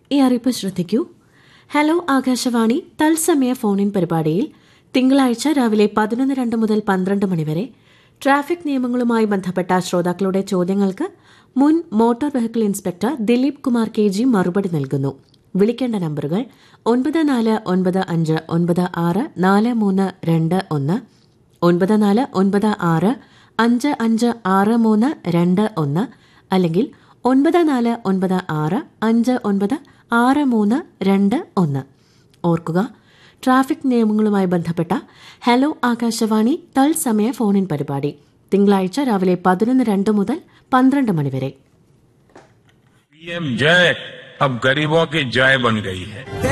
ഈ അറിയിപ്പ് ശ്രദ്ധിക്കൂ ഹലോ ആകാശവാണി തത്സമയ ഫോണിൻ പരിപാടിയിൽ തിങ്കളാഴ്ച രാവിലെ പതിനൊന്ന് രണ്ട് മുതൽ പന്ത്രണ്ട് മണിവരെ ട്രാഫിക് നിയമങ്ങളുമായി ബന്ധപ്പെട്ട ശ്രോതാക്കളുടെ ചോദ്യങ്ങൾക്ക് മുൻ motor vehicle inspector Dileep Kumar K G മറുപടി നൽകുന്നു വിളിക്കേണ്ട നമ്പറുകൾ ഒൻപത് നാല് ഒൻപത് അഞ്ച് ഒൻപത് ആറ് നാല് മൂന്ന് രണ്ട് ഒന്ന് ഒൻപത് നാല് ഒൻപത് ആറ് അഞ്ച് അഞ്ച് ആറ് മൂന്ന് രണ്ട് ഒന്ന് അല്ലെങ്കിൽ ഒൻപത് നാല് ഒൻപത് ആറ് അഞ്ച് ഒൻപത് ആറ് മൂന്ന് രണ്ട് ഒന്ന് ഓർക്കുക ട്രാഫിക് നിയമങ്ങളുമായി ബന്ധപ്പെട്ട ഹലോ ആകാശവാണി തത്സമയ ഫോണിൻ പരിപാടി തിങ്കളാഴ്ച രാവിലെ പതിനൊന്ന് രണ്ട് മുതൽ പന്ത്രണ്ട് മണിവരെ पीएम जय अब गरीबों की जय बन गई है